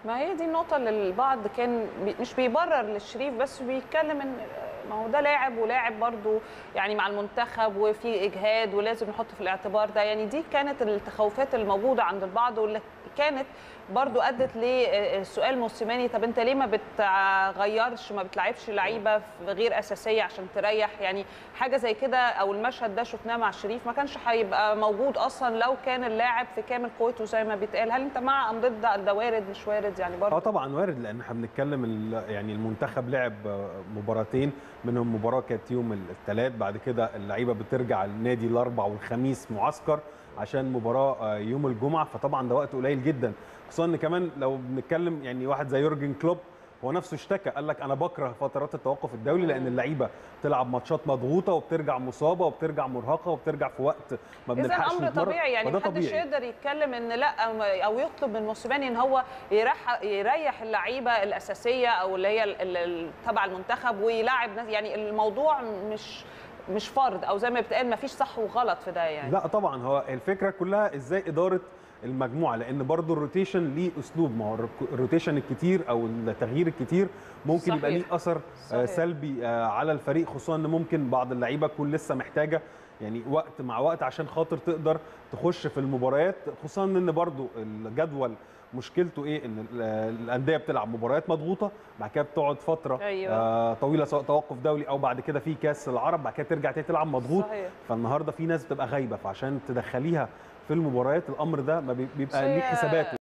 ما هي دي النقطة اللي البعض كان بي مش بيبرر للشريف بس بيتكلم ان ما هو ده لاعب ولاعب برضو يعني مع المنتخب وفي اجهاد ولازم نحط في الاعتبار ده يعني دي كانت التخوفات الموجودة عند البعض واللي كانت برضو ادت لسؤال موسيماني طب انت ليه ما بتغيرش ما بتلعبش لعيبه غير اساسيه عشان تريح يعني حاجه زي كده او المشهد ده شفناه مع شريف ما كانش هيبقى موجود اصلا لو كان اللاعب في كامل قوته زي ما بيتقال هل انت مع ام ضد ده وارد مش وارد يعني برضو اه طبعا وارد لان احنا بنتكلم ال- يعني المنتخب لعب مباراتين منهم مباراه كانت يوم الثلاث بعد كده اللعيبه بترجع النادي الاربع والخميس معسكر عشان مباراه يوم الجمعه فطبعا ده وقت قليل جدا خصوصا ان كمان لو بنتكلم يعني واحد زي يورجن كلوب هو نفسه اشتكى قال لك انا بكره فترات التوقف الدولي لان اللعيبه بتلعب ماتشات مضغوطه وبترجع مصابه وبترجع مرهقه وبترجع في وقت ما اذا بنلحقش امر نتمرن. طبيعي يعني فده محدش طبيعي. يقدر يتكلم ان لا او يطلب من موسيماني ان هو يريح يريح اللعيبه الاساسيه او اللي هي ال- ال- ال- تبع المنتخب ويلاعب ناس يعني الموضوع مش مش فرض او زي ما بتقال ما فيش صح وغلط في ده يعني لا طبعا هو الفكره كلها ازاي اداره المجموعه لان برضو الروتيشن ليه اسلوب ما هو الرك- الروتيشن الكتير او التغيير الكتير ممكن صحيح. يبقى ليه اثر آه، صحيح. سلبي آه، على الفريق خصوصا ان ممكن بعض اللعيبه تكون لسه محتاجه يعني وقت مع وقت عشان خاطر تقدر تخش في المباريات خصوصا ان برضو الجدول مشكلته ايه ان ال- الانديه بتلعب مباريات مضغوطه بعد كده بتقعد فتره أيوة. آه، طويله سواء توقف دولي او بعد كده في كاس العرب بعد كده ترجع تاني تلعب مضغوط صحيح. فالنهارده في ناس بتبقى غايبه فعشان تدخليها في المباريات الامر ده ما بي- بيبقى بس ليه هي حساباته